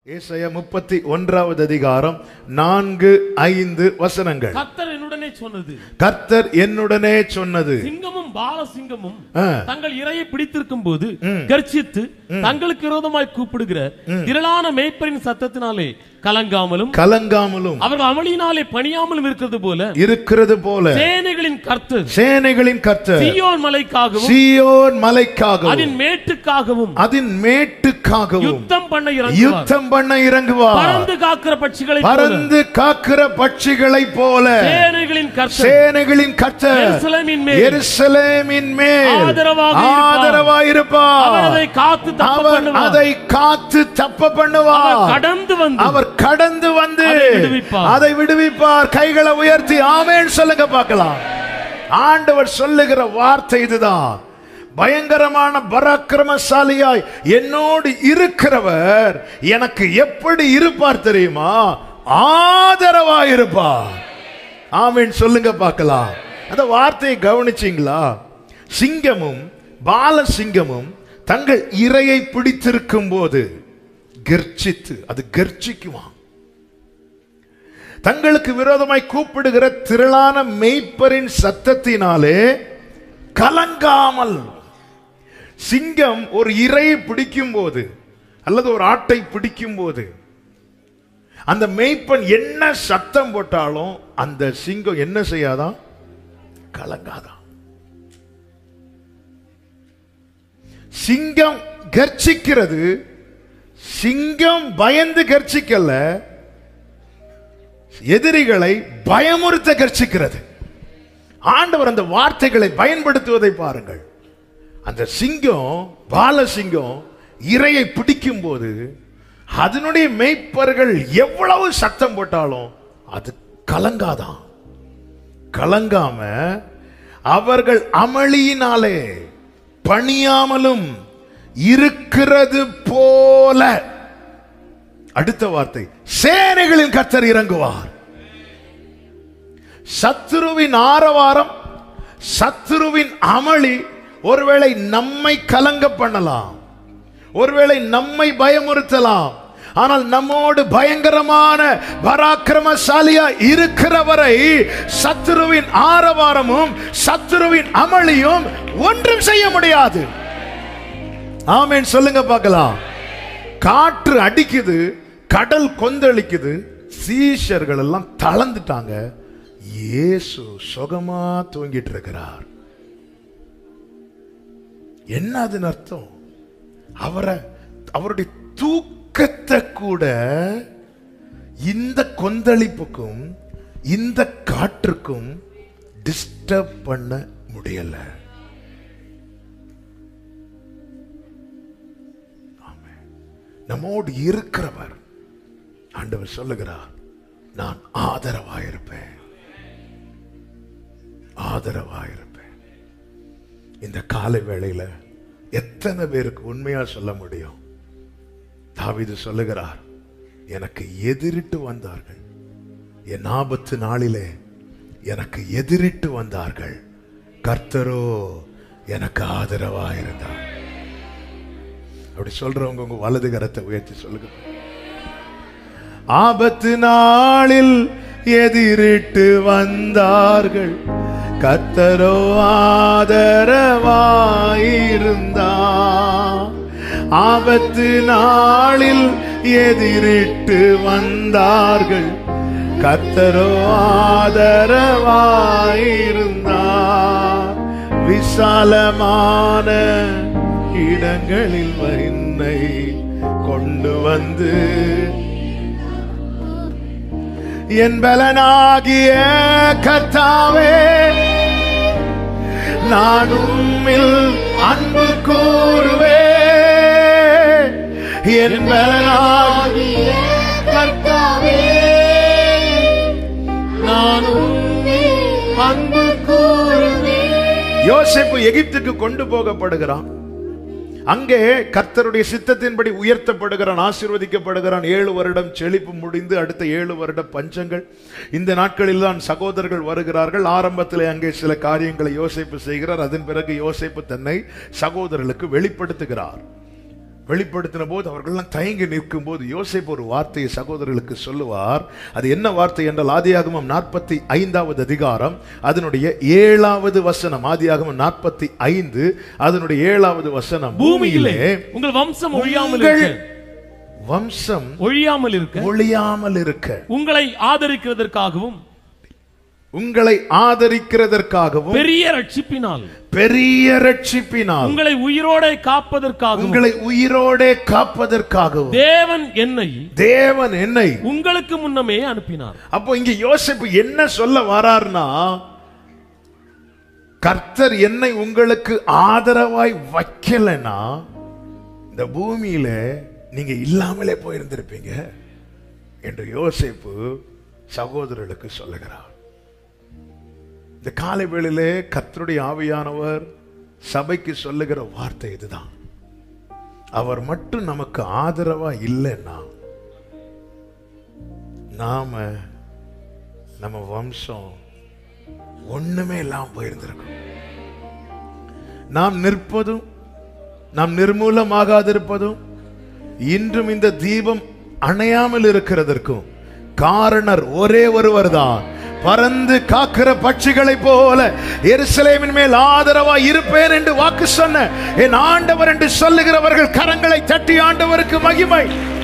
ஏசாயா முப்பத்தி ஒன்றாவது அதிகாரம் நான்கு ஐந்து வசனங்கள் கர்த்தர் என்னுடனே சொன்னது கர்த்தர் என்னுடனே சொன்னது சிங்கமும் பாலசிங்கமும் ஆ. தங்கள் இரையை பிடித்திருக்கும் போது கர்ச்சித்து தங்களுக்கு விரோதமாய் கூப்பிடுகிற திரளான மேய்ப்பரின் சத்தத்தினாலே கலங்காமலும் கலங்காமலும் அவர்கள் அமளியினாலே பணியாமலும் இருக்கிறது போல இருக்கிறது போல சேனைகளின் கர்த்தர் சேனைகளின் கர்த்தர் சீயோன் மலைக்காகவும் சீயோன் மலைக்காகவும் அதன் மேட்டுக்காகவும் அதன் மேட்டுக்காகவும் யுத்தம் பண்ண இறங்குவார் யுத்தம் பண்ண இறங்குவார் பறந்து காக்கிற பட்சிகளை போல பறந்து காக்கிற பட்சிகளைப் போல சேனைகளின் கர்த்தர் சேனைகளின் கர்த்தர் எருசலேமின் மேல் எருசலேமின் மேல் ஆதரவாக இருப்பார். ஆதரவாயிருப்பார் அவர் அதை காத்து தப்ப அவர் பண்ணுவார் அதை காத்து தப்ப அவர் பண்ணுவார் கடந்து வந்து அவர் கடந்து வந்து அதை விடுவிப்பார். அதை விடுவிப்பார் கைகளை உயர்த்தி ஆமென் சொல்லுங்க பார்க்கலாம் ஆண்டவர் சொல்லுகிற வார்த்தை இதுதான் பயங்கரமான பராக்கிரமசாலியாய் என்னோடு இருக்கிறவர் எனக்கு எப்படி இருப்பார் தெரியுமா ஆதரவாய் இருப்பார் ஆமென் சொல்லுங்க பார்க்கலாம் அந்த வார்த்தையை கவனிச்சீங்களா சிங்கமும் பால சிங்கமும் தங்கள் இரையை பிடித்திருக்கும் போது கர்ச்சித்து அது கர்ச்சிக்குமா தங்களுக்கு விரோதமாய் கூப்பிடுகிற திரளான மெய்ப்பரின் சத்தத்தினாலே கலங்காமல் சிங்கம் ஒரு இரையை பிடிக்கும் போது அல்லது ஒரு ஆட்டை பிடிக்கும் போது அந்த மெய்ப்பன் என்ன சத்தம் போட்டாலும் அந்த சிங்கம் என்ன செய்யாதான் கலங்காதான் சிங்கம் கர்ச்சிக்கிறது சிங்கம் பயந்து கர்ச்சிக்கல எதிரிகளை பயமுறுத்த கர்ச்சிக்கிறது ஆண்டவர் அந்த வார்த்தைகளை பயன்படுத்துவதை பாருங்கள் அந்த சிங்கம் பால சிங்கம் இரையை பிடிக்கும் போது அதனுடைய மெய்ப்பர்கள் எவ்வளவு சத்தம் போட்டாலும் அது கலங்காதான் கலங்காம அவர்கள் அமளியினாலே பணியாமலும் இருக்கிறது போல அடுத்த வார்த்தை சேனைகளின் கர்த்தர் இறங்குவார் சத்துருவின் ஆரவாரம் சத்துருவின் அமளி ஒருவேளை நம்மை கலங்க பண்ணலாம் ஒருவேளை நம்மை பயமுறுத்தலாம் ஆனால் நம்மோடு பயங்கரமான பராக்கிரமசாலியா இருக்கிறவரை சத்துருவின் ஆரவாரமும் சத்துருவின் அமளியும் ஒன்றும் செய்ய முடியாது ஆமென் சொல்லுங்க பார்க்கலாம் காற்று அடிக்குது கடல் கொந்தளிக்குது சீஷர்கள் எல்லாம் தளர்ந்துட்டாங்க இயேசு சுகமா தூங்கிட்டு இருக்கிறார் என்ன அதன் அர்த்தம் அவரை அவருடைய தூக்கத்தை கூட இந்த கொந்தளிப்புக்கும் இந்த காற்றுக்கும் டிஸ்டர்ப் பண்ண முடியல ஆமென். நம்மோடு இருக்கிறவர் ஆண்டவர் சொல்லுகிறார் நான் ஆதரவாயிருப்பேன் ஆதரவாயிருப்பேன் இந்த காலை வேளையில எத்தனை பேருக்கு உண்மையா சொல்ல முடியும் தாவீது சொல்லுகிறார் எனக்கு எதிரிட்டு வந்தார்கள் என் ஆபத்து நாளிலே எனக்கு எதிரிட்டு வந்தார்கள் கர்த்தரோ எனக்கு ஆதரவா இருந்தார் அப்படி சொல்றவங்க உங்க வலது கரத்தை உயர்த்தி சொல்லுங்க ஆபத்து நாளில் எதிரிட்டு வந்தார்கள் கர்த்தரோ ஆதரவாயிருந்தார் ஆபத்து நாளில் எதிரிட்டு வந்தார்கள் கர்த்தரோ ஆதரவாயிருந்தார் விசாலமான இடங்களில் என்னை கொண்டு வந்து என் பலனாகிய கர்த்தாவே நான் உம்மில் அன்பு கூறுவே என் பலனாகிய கர்த்தாவே நான் உம்மில் அன்பு கூறுவே யோசேப்பு எகிப்துக்கு கொண்டு போகப்படுகிறான் அங்கே கர்த்தருடைய சித்தத்தின்படி உயர்த்தப்படுகிறான் ஆசீர்வதிக்கப்படுகிறான் ஏழு வருடம் செழிப்பு முடிந்து அடுத்த ஏழு வருட பஞ்சங்கள் இந்த நாட்களில் தான் சகோதரர்கள் வருகிறார்கள் ஆரம்பத்தில் அங்கே சில காரியங்களை யோசிப்பு செய்கிறார் அதன் பிறகு யோசிப்பு தன்னை சகோதரர்களுக்கு வெளிப்படுத்துகிறார் வெளிப்படுத்தின போது அவர்கள்லாம் தயங்கி நிற்கும் போது யோசேப்பு ஒரு வார்த்தையை சகோதரர்களுக்கு சொல்லுவார் அது என்ன வார்த்தை என்றால் ஆதியாகமம் நாற்பத்தி ஐந்தாவது அதிகாரம் அதனுடைய ஏழாவது வசனம் ஆதியாகமம் நாற்பத்தி ஐந்து அதனுடைய ஏழாவது வசனம் பூமியிலே பூமியிலே உங்கள் வம்சம் ஒழியாமல் உங்கள் இருக்க வம்சம் ஒழியாமல் இருக்க ஒளியாமல் இருக்க உங்களை ஆதரிக்கிறதற்காகவும் உங்களை ஆதரிக்கிறதற்காகவும் பெரிய ரட்சிப்பினால் பெரிய ரட்சிப்பினால் உங்களை உயிரோட காப்பதற்காகவும் உங்களை உயிரோடே காப்பதற்காகவும் தேவன் என்னை தேவன் என்னை உங்களுக்கு முன்னமே அனுப்பினார் அப்போ இங்க யோசிப்பு என்ன சொல்ல வரார்னா கர்த்தர் என்னை உங்களுக்கு ஆதரவாய் வைக்கலைன்னா இந்த பூமியில நீங்க இல்லாமலே போயிருந்திருப்பீங்க என்று யோசிப்பு சகோதரர்களுக்கு சொல்லுகிறார் இந்த காலை வேளையிலே கர்த்தருடைய ஆவியானவர் சபைக்கு சொல்லுகிற வார்த்தை இதுதான் அவர் மட்டும் நமக்கு ஆதரவா இல்லைன்னா நாம நம்ம வம்சம் ஒண்ணுமே இல்லாம போயிருந்திருக்கும் நாம் நிற்பதும் நாம் நிர்மூலமாகாதிருப்பதும் இன்றும் இந்த தீபம் அணையாமல் இருக்கிறதற்கும் காரணர் ஒரே ஒருவர் தான் பறந்து காக்கிற பட்சிகளைப் போல எருசலேமின் மேல் ஆதரவா இருப்பேன் என்று வாக்கு சொன்ன என் ஆண்டவர் என்று சொல்லுகிறவர்கள் கரங்களை தட்டி ஆண்டவருக்கு மகிமை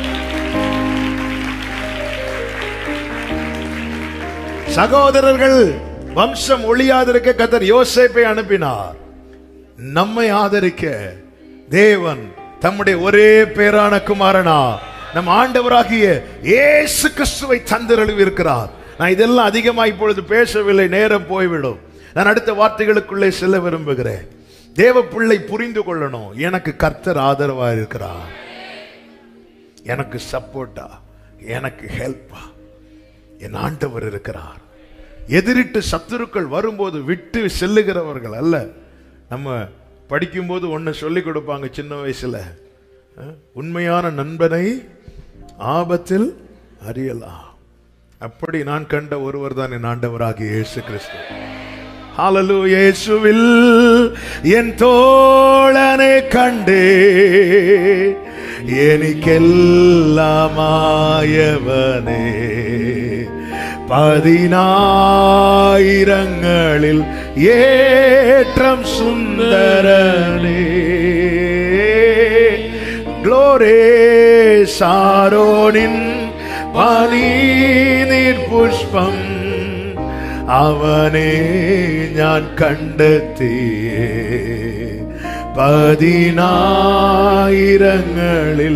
சகோதரர்கள் வம்சம் ஒளியாதிருக்க கத்தர் யோசேப்பை அனுப்பினார் நம்மை ஆதரிக்க தேவன் தம்முடைய ஒரே பேரான குமாரனா நம் ஆண்டவராகிய இயேசு கிறிஸ்துவை தந்தரழுவி இருக்கிறார் நான் இதெல்லாம் அதிகமா இப்பொழுது பேசவில்லை நேரம் போய்விடும் நான் அடுத்த வார்த்தைகளுக்குள்ளே செல்ல விரும்புகிறேன் தேவ பிள்ளை புரிந்து கொள்ளணும் எனக்கு கர்த்தர் ஆதரவா இருக்கிறார் எனக்கு சப்போர்ட்டா எனக்கு ஹெல்ப்பா என் ஆண்டவர் இருக்கிறார் எதிரிட்டு சத்துருக்கள் வரும்போது விட்டு செல்லுகிறவர்கள் அல்ல நம்ம படிக்கும்போது ஒன்று சொல்லி கொடுப்பாங்க சின்ன வயசுல அஹ், உண்மையான நண்பனை ஆபத்தில் அறியலாம் அப்படி நான் கண்ட ஒருவர் தான் என் ஆண்டவராகிய இயேசு கிறிஸ்து ஹalleluya இயேசுவில் என் தோழனை கண்டே எனக்கெல்லாமாயவனே பதினாயிரங்களில் ஏற்றம் சுந்தரனே ഗ്ലോരേ സാരോനിൻ പനീനീർ പുഷ്പം അവനെ ഞാൻ കണ്ടെത്തിയേ പതിനായിരങ്ങളിൽ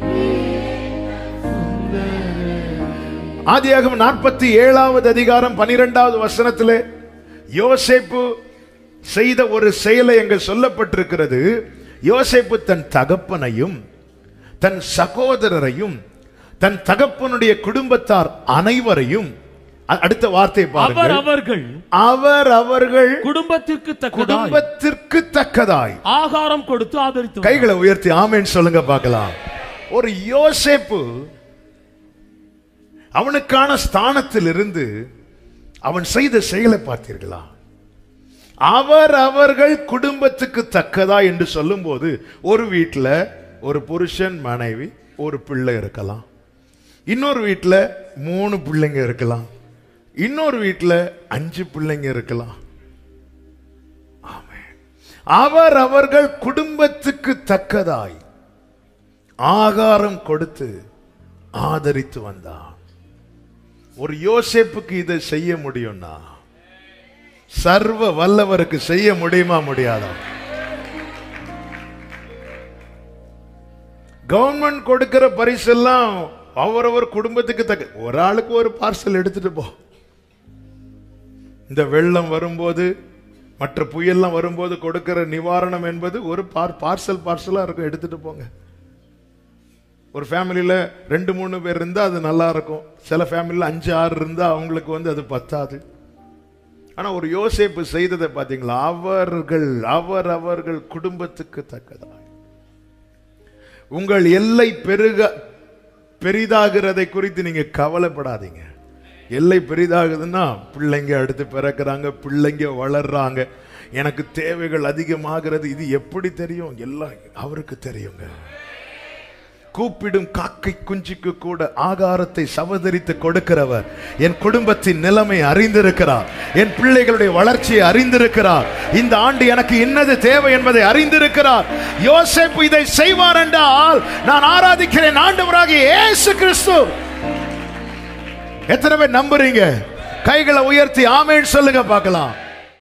ஆதியாகமம் நாற்பத்தி ஏழாவது அதிகாரம் பனிரெண்டாவது வசனத்திலே யோசேப்பு செய்த ஒரு செயலை அங்கு சொல்லப்பட்டிருக்கிறது யோசேப்பு தன் தகப்பனையும் தன் சகோதரரையும் தன் தகப்பனுடைய குடும்பத்தார் அனைவரையும் அ- அடுத்த வார்த்தை அவர் பாருங்கள் அவர்கள் அவர் அவர்கள் குடும்பத்திற்கு தக்கதாய் குடும்பத்திற்கு தக்கதாய் ஆகாரம் கொடுத்து ஆதரித்து வந்தார். கைகளை உயர்த்தி ஆமேன் சொல்லுங்க பார்க்கலாம் ஒரு யோசேப்பு அவனுக்கான ஸ்தானத்தில் இருந்து அவன் செய்த செயலை பார்த்தீர்களா அவர் அவர்கள் குடும்பத்துக்கு தக்கதா என்று சொல்லும்போது ஒரு வீட்டில் ஒரு புருஷன் மனைவி ஒரு பிள்ளை இருக்கலாம் இன்னொரு வீட்டில் மூணு பிள்ளைங்க இருக்கலாம் இன்னொரு வீட்டில் அஞ்சு பிள்ளைங்க இருக்கலாம் ஆமென். அவர் அவர்கள் குடும்பத்துக்கு தக்கதாய் ஆகாரம் கொடுத்து ஆதரித்து வந்தார் ஒரு யோசேப்புக்கு இதை செய்ய முடியும்னா சர்வ வல்லவருக்கு செய்ய முடியுமா முடியாதா கவர்மெண்ட் கொடுக்கிற பரிசெல்லாம் அவரவர் குடும்பத்துக்கு தக்க ஒரு ஆளுக்கு ஒரு பார்சல் எடுத்துட்டு போ இந்த வெள்ளம் வரும்போது மற்ற புயல்லாம் வரும்போது கொடுக்கிற நிவாரணம் என்பது ஒரு பார் பார்சல் பார்சலா இருக்கும் எடுத்துட்டு போங்க ஒரு ஃபேமிலியில் ரெண்டு மூணு பேர் இருந்தால் அது நல்லா இருக்கும் சில ஃபேமிலியில் அஞ்சு ஆறு இருந்தால் அவங்களுக்கு வந்து அது பத்தாது ஆனால் ஒரு யோசேப்பு செய்ததை பார்த்தீங்களா அவர்கள் அவர் அவர்கள் குடும்பத்துக்கு தக்கதாய் உங்கள் எல்லை பெருக பெரிதாகிறதை குறித்து நீங்க கவலைப்படாதீங்க எல்லை பெரிதாகுதுன்னா பிள்ளைங்க அடுத்து பிறக்கிறாங்க பிள்ளைங்க வளர்றாங்க எனக்கு தேவைகள் அதிகமாகிறது இது எப்படி தெரியும் எல்லாம் அவருக்கு தெரியுங்க கூப்பிடும் காக்கை குஞ்சுக்கு கூட ஆகாரத்தை சவதரித்து கொடுக்கிறவர் என் குடும்பத்தின் நிலைமை அறிந்திருக்கிறார் என் பிள்ளைகளுடைய வளர்ச்சியை அறிந்திருக்கிறார் இந்த ஆண்டு எனக்கு என்னது தேவை என்பதை அறிந்திருக்கிறார் யோசேப்பு இதை செய்வார் என்றால் நான் ஆராதிக்கிறேன் ஆண்டவராகிய இயேசு கிறிஸ்து எத்தனை பேர் நம்புறீங்க கைகளை உயர்த்தி ஆமேன்னு சொல்லுங்க பார்க்கலாம்